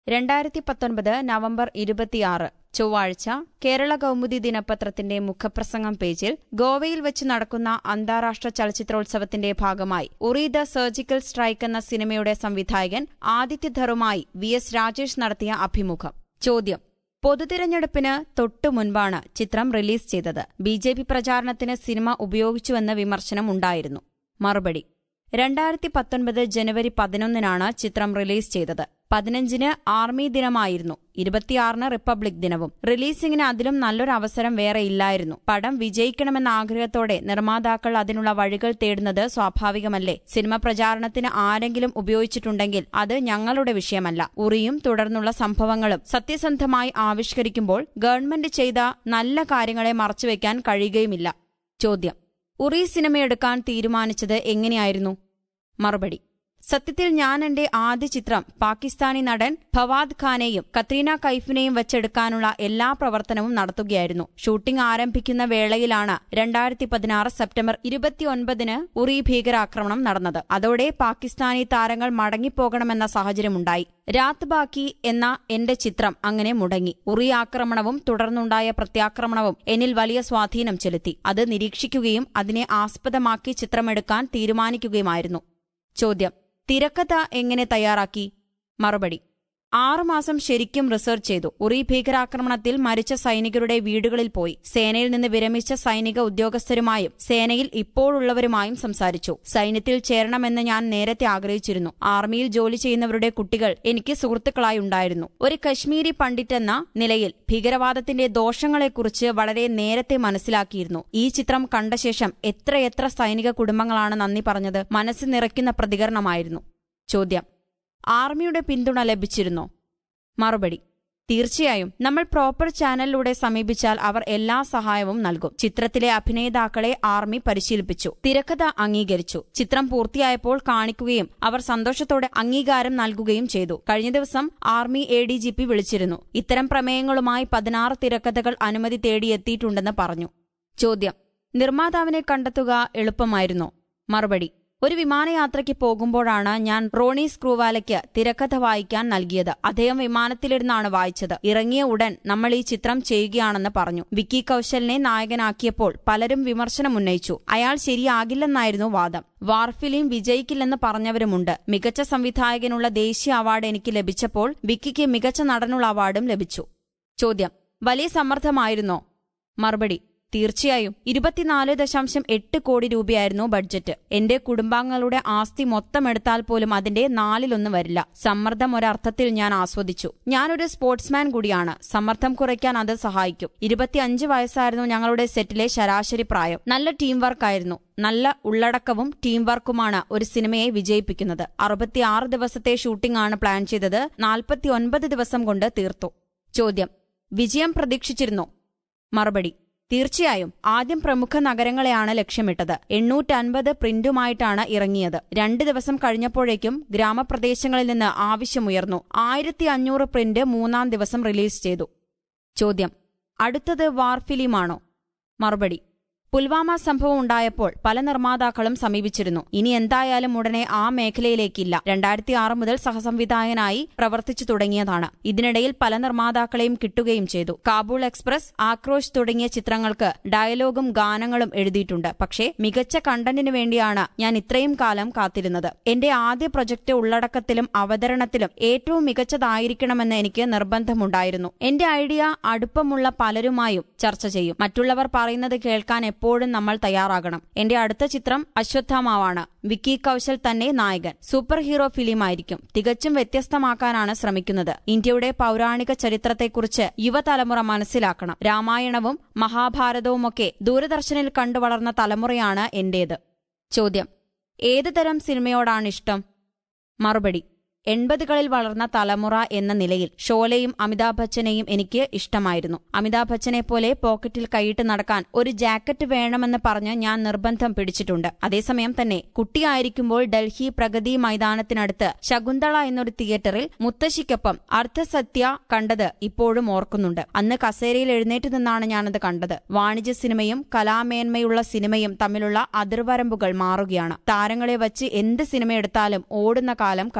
രണ്ടായിരത്തി പത്തൊൻപത് നവംബർ ഇരുപത്തിയാറ് ചൊവ്വാഴ്ച കേരള കൗമുദി ദിനപത്രത്തിന്റെ മുഖപ്രസംഗം പേജിൽ ഗോവയിൽ വെച്ച് നടക്കുന്ന അന്താരാഷ്ട്ര ചലച്ചിത്രോത്സവത്തിന്റെ ഭാഗമായി ഉറി ദ സർജിക്കൽ സ്ട്രൈക്ക് എന്ന സിനിമയുടെ സംവിധായകൻ ആദിത്യ ധറുമായി വി എസ് രാജേഷ് നടത്തിയ അഭിമുഖം ചോദ്യം പൊതുതിരഞ്ഞെടുപ്പിന് തൊട്ടു മുൻപാണ് ചിത്രം റിലീസ് ചെയ്തത് ബി ജെ പി പ്രചാരണത്തിന് സിനിമ ഉപയോഗിച്ചുവെന്ന വിമർശനം ഉണ്ടായിരുന്നു മറുപടി രണ്ടായിരത്തി പത്തൊൻപത് ജനുവരി പതിനൊന്നിനാണ് ചിത്രം റിലീസ് ചെയ്തത് പതിനഞ്ചിന് ആർമി ദിനമായിരുന്നു ഇരുപത്തിയാറിന് റിപ്പബ്ലിക് ദിനവും റിലീസിംഗിന് അതിലും നല്ലൊരു അവസരം വേറെ ഇല്ലായിരുന്നു പടം വിജയിക്കണമെന്ന ആഗ്രഹത്തോടെ നിർമ്മാതാക്കൾ അതിനുള്ള വഴികൾ തേടുന്നത് സ്വാഭാവികമല്ലേ സിനിമ പ്രചാരണത്തിന് ആരെങ്കിലും ഉപയോഗിച്ചിട്ടുണ്ടെങ്കിൽ അത് ഞങ്ങളുടെ വിഷയമല്ല ഉറിയും തുടർന്നുള്ള സംഭവങ്ങളും സത്യസന്ധമായി ആവിഷ്കരിക്കുമ്പോൾ ഗവൺമെന്റ് ചെയ്ത നല്ല കാര്യങ്ങളെ മറച്ചുവെക്കാൻ കഴിയുകയുമില്ല ചോദ്യം ഉറി സിനിമയെടുക്കാൻ തീരുമാനിച്ചത് എങ്ങനെയായിരുന്നു മറുപടി സത്യത്തിൽ ഞാൻ എന്റെ ആദ്യ ചിത്രം പാകിസ്ഥാനി നടൻ ഫവാദ് ഖാനെയും കത്രീന കൈഫിനെയും വെച്ചെടുക്കാനുള്ള എല്ലാ പ്രവർത്തനവും നടത്തുകയായിരുന്നു ഷൂട്ടിംഗ് ആരംഭിക്കുന്ന വേളയിലാണ് രണ്ടായിരത്തി പതിനാറ് സെപ്റ്റംബർ ഇരുപത്തിയൊൻപതിന് ഉറി ഭീകരാക്രമണം നടന്നത് അതോടെ പാകിസ്ഥാനി താരങ്ങൾ മടങ്ങിപ്പോകണമെന്ന സാഹചര്യമുണ്ടായി രാത് ബാക്കി എന്ന എന്റെ ചിത്രം അങ്ങനെ മുടങ്ങി ഉറി ആക്രമണവും തുടർന്നുണ്ടായ പ്രത്യാക്രമണവും എന്നിൽ വലിയ സ്വാധീനം ചെലുത്തി അത് നിരീക്ഷിക്കുകയും അതിനെ ആസ്പദമാക്കി ചിത്രമെടുക്കാൻ തീരുമാനിക്കുകയുമായിരുന്നു ചോദ്യം തിരക്കഥ എങ്ങനെ തയ്യാറാക്കി മറുപടി ആറുമാസം ശരിക്കും റിസർച്ച് ചെയ്തു ഉറി ഭീകരാക്രമണത്തിൽ മരിച്ച സൈനികരുടെ വീടുകളിൽ പോയി സേനയിൽ നിന്ന് വിരമിച്ച സൈനിക ഉദ്യോഗസ്ഥരുമായും സേനയിൽ ഇപ്പോഴുള്ളവരുമായും സംസാരിച്ചു സൈന്യത്തിൽ ചേരണമെന്ന് ഞാൻ നേരത്തെ ആഗ്രഹിച്ചിരുന്നു ആർമിയിൽ ജോലി ചെയ്യുന്നവരുടെ കുട്ടികൾ എനിക്ക് സുഹൃത്തുക്കളായി ഉണ്ടായിരുന്നു ഒരു കശ്മീരി പണ്ഡിറ്റ് എന്ന നിലയിൽ ഭീകരവാദത്തിന്റെ ദോഷങ്ങളെക്കുറിച്ച് വളരെ നേരത്തെ മനസ്സിലാക്കിയിരുന്നു ഈ ചിത്രം കണ്ട ശേഷം എത്രയെത്ര സൈനിക കുടുംബങ്ങളാണ് നന്ദി പറഞ്ഞത് മനസ്സ് നിറയ്ക്കുന്ന പ്രതികരണമായിരുന്നു ചോദ്യം ആർമിയുടെ പിന്തുണ ലഭിച്ചിരുന്നോ മറുപടി തീർച്ചയായും നമ്മൾ പ്രോപ്പർ ചാനലിലൂടെ സമീപിച്ചാൽ അവർ എല്ലാ സഹായവും നൽകും ചിത്രത്തിലെ അഭിനേതാക്കളെ ആർമി പരിശീലിപ്പിച്ചു തിരക്കഥ അംഗീകരിച്ചു ചിത്രം പൂർത്തിയായപ്പോൾ കാണിക്കുകയും അവർ സന്തോഷത്തോടെ അംഗീകാരം നൽകുകയും ചെയ്തു കഴിഞ്ഞ ദിവസം army A D G P വിളിച്ചിരുന്നു ഇത്തരം പ്രമേയങ്ങളുമായി പതിനാറ് തിരക്കഥകൾ അനുമതി തേടിയെത്തിയിട്ടുണ്ടെന്ന് പറഞ്ഞു ചോദ്യം നിർമ്മാതാവിനെ കണ്ടെത്തുക എളുപ്പമായിരുന്നോ മറുപടി ഒരു വിമാനയാത്രയ്ക്ക് പോകുമ്പോഴാണ് ഞാൻ റോണി സ്ക്രൂവാലയ്ക്ക് തിരക്കഥ വായിക്കാൻ നൽകിയത് അദ്ദേഹം വിമാനത്തിലിരുന്നാണ് വായിച്ചത് ഇറങ്ങിയ ഉടൻ നമ്മൾ ഈ ചിത്രം ചെയ്യുകയാണെന്ന് പറഞ്ഞു വിക്കി കൌശലിനെ നായകനാക്കിയപ്പോൾ പലരും വിമർശനമുന്നയിച്ചു അയാൾ ശരിയാകില്ലെന്നായിരുന്നു വാദം വാർഫിലിം വിജയിക്കില്ലെന്ന് പറഞ്ഞവരുമുണ്ട് മികച്ച സംവിധായകനുള്ള ദേശീയ അവാർഡ് എനിക്ക് ലഭിച്ചപ്പോൾ വിക്കിക്ക് മികച്ച നടനുള്ള അവാർഡും ലഭിച്ചു ചോദ്യം വലിയ സമ്മർദ്ദമായിരുന്നോ മറുപടി തീർച്ചയായും ഇരുപത്തിനാല് ദശാംശം എട്ട് കോടി രൂപയായിരുന്നു ബഡ്ജറ്റ് എന്റെ കുടുംബാംഗങ്ങളുടെ ആസ്തി മൊത്തം എടുത്താൽ പോലും അതിന്റെ നാലിലൊന്ന് വരില്ല സമ്മർദ്ദം ഒരർത്ഥത്തിൽ ഞാൻ ആസ്വദിച്ചു ഞാനൊരു സ്പോർട്സ്മാൻ കൂടിയാണ് സമ്മർദ്ദം കുറയ്ക്കാൻ അത് സഹായിക്കും ഇരുപത്തിയഞ്ച് വയസ്സായിരുന്നു ഞങ്ങളുടെ സെറ്റിലെ ശരാശരി പ്രായം നല്ല ടീം വർക്കായിരുന്നു നല്ല ഉള്ളടക്കവും ടീം വർക്കുമാണ് ഒരു സിനിമയെ വിജയിപ്പിക്കുന്നത് അറുപത്തിയാറ് ദിവസത്തെ ഷൂട്ടിംഗ് ആണ് പ്ലാൻ ചെയ്തത് നാൽപ്പത്തിയൊൻപത് ദിവസം കൊണ്ട് തീർത്തു ചോദ്യം വിജയം പ്രതീക്ഷിച്ചിരുന്നോ മറുപടി തീർച്ചയായും ആദ്യം പ്രമുഖ നഗരങ്ങളെയാണ് ലക്ഷ്യമിട്ടത് എണ്ണൂറ്റൻപത് പ്രിന്റുമായിട്ടാണ് ഇറങ്ങിയത് രണ്ട് ദിവസം കഴിഞ്ഞപ്പോഴേക്കും ഗ്രാമപ്രദേശങ്ങളിൽ നിന്ന് ആവശ്യമുയർന്നു ആയിരത്തി അഞ്ഞൂറ് പ്രിന്റ് മൂന്നാം ദിവസം റിലീസ് ചെയ്തു ചോദ്യം അടുത്തത് വാർ ഫിലിമാണോ മറുപടി പുൽവാമ സംഭവം ഉണ്ടായപ്പോൾ പല നിർമ്മാതാക്കളും സമീപിച്ചിരുന്നു ഇനി എന്തായാലും ഉടനെ ആ മേഖലയിലേക്കില്ല രണ്ടായിരത്തി ആറ് മുതൽ സഹസംവിധായകനായി പ്രവർത്തിച്ചു തുടങ്ങിയതാണ് ഇതിനിടയിൽ പല നിർമ്മാതാക്കളെയും കിട്ടുകയും ചെയ്തു കാബൂൾ എക്സ്പ്രസ് ആക്രോശ് തുടങ്ങിയ ചിത്രങ്ങൾക്ക് ഡയലോഗും ഗാനങ്ങളും എഴുതിയിട്ടുണ്ട് പക്ഷേ മികച്ച കണ്ടന്റിനു വേണ്ടിയാണ് ഞാൻ ഇത്രയും കാലം കാത്തിരുന്നത് എന്റെ ആദ്യ പ്രൊജക്ട് ഉള്ളടക്കത്തിലും അവതരണത്തിലും ഏറ്റവും മികച്ചതായിരിക്കണമെന്ന് എനിക്ക് നിർബന്ധമുണ്ടായിരുന്നു എന്റെ ഐഡിയ അടുപ്പമുള്ള പലരുമായും ചർച്ച ചെയ്യും മറ്റുള്ളവർ പറയുന്നത് കേൾക്കാൻ എപ്പോഴും നമ്മൾ തയ്യാറാകണം എന്റെ അടുത്ത ചിത്രം അശ്വത്ഥാമാവാണ് വിക്കി കൌശൽ തന്നെ നായകൻ സൂപ്പർ ഹീറോ ഫിലിമായിരിക്കും തികച്ചും വ്യത്യസ്തമാക്കാനാണ് ശ്രമിക്കുന്നത് ഇന്ത്യയുടെ പൌരാണിക ചരിത്രത്തെക്കുറിച്ച് യുവതലമുറ മനസ്സിലാക്കണം രാമായണവും മഹാഭാരതവുമൊക്കെ ദൂരദർശനിൽ കണ്ടുവളർന്ന തലമുറയാണ് എന്റേത് ചോദ്യം ഏത് തരം സിനിമയോടാണ് ഇഷ്ടം മറുപടി എൺപതുകളിൽ വളർന്ന തലമുറ എന്ന നിലയിൽ ഷോലയും അമിതാഭ് ബച്ചനെയും എനിക്ക് ഇഷ്ടമായിരുന്നു അമിതാഭ് ബച്ചനെ പോലെ പോക്കറ്റിൽ കൈയിട്ട് നടക്കാൻ ഒരു ജാക്കറ്റ് വേണമെന്ന് പറഞ്ഞ് ഞാൻ നിർബന്ധം പിടിച്ചിട്ടുണ്ട് അതേസമയം തന്നെ കുട്ടിയായിരിക്കുമ്പോൾ ഡൽഹി പ്രഗതി മൈതാനത്തിനടുത്ത് ശകുന്തള എന്നൊരു തിയേറ്ററിൽ മുത്തശ്ശിക്കൊപ്പം അർത്ഥസത്യ കണ്ടത് ഇപ്പോഴും ഓർക്കുന്നുണ്ട് അന്ന് കസേരയിൽ എഴുന്നേറ്റ് നിന്നാണ് ഞാനത് കണ്ടത് വാണിജ്യ സിനിമയും കലാമേന്മയുള്ള സിനിമയും തമ്മിലുള്ള അതിർവരമ്പുകൾ മാറുകയാണ് താരങ്ങളെ വച്ച് എന്ത് സിനിമ എടുത്താലും ഓടുന്ന കാലം കഴിഞ്ഞു ഇന്ന്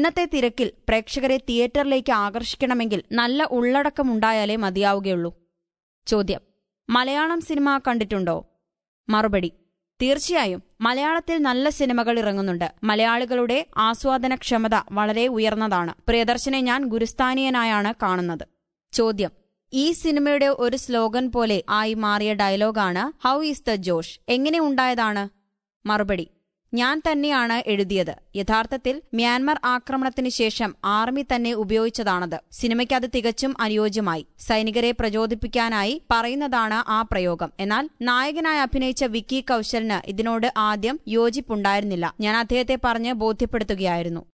ഇന്നത്തെ തിരക്കിൽ പ്രേക്ഷകരെ തിയേറ്ററിലേക്ക് ആകർഷിക്കണമെങ്കിൽ നല്ല ഉള്ളടക്കമുണ്ടായാലേ മതിയാവുകയുള്ളൂ ചോദ്യം മലയാളം സിനിമ കണ്ടിട്ടുണ്ടോ മറുപടി തീർച്ചയായും മലയാളത്തിൽ നല്ല സിനിമകൾ ഇറങ്ങുന്നുണ്ട് മലയാളികളുടെ ആസ്വാദനക്ഷമത വളരെ ഉയർന്നതാണ് പ്രിയദർശനെ ഞാൻ ഗുരുസ്ഥാനീയനായാണ് കാണുന്നത് ചോദ്യം ഈ സിനിമയുടെ ഒരു സ്ലോഗൻ പോലെ ആയി മാറിയ ഡയലോഗാണ് ഹൗ ഈസ് ദ ജോഷ് എങ്ങനെ ഉണ്ടായതാണ് മറുപടി ഞാൻ തന്നെയാണ് എഴുതിയത് യഥാർത്ഥത്തിൽ മ്യാൻമർ ആക്രമണത്തിന് ശേഷം ആർമി തന്നെ ഉപയോഗിച്ചതാണത് സിനിമയ്ക്ക് അത് തികച്ചും അനുയോജ്യമായി സൈനികരെ പ്രചോദിപ്പിക്കാനായി പറയുന്നതാണ് ആ പ്രയോഗം എന്നാൽ നായകനായി അഭിനയിച്ച വിക്കി കൌശലിന് ഇതിനോട് ആദ്യം യോജിപ്പുണ്ടായിരുന്നില്ല ഞാൻ അദ്ദേഹത്തെ പറഞ്ഞ് ബോധ്യപ്പെടുത്തുകയായിരുന്നു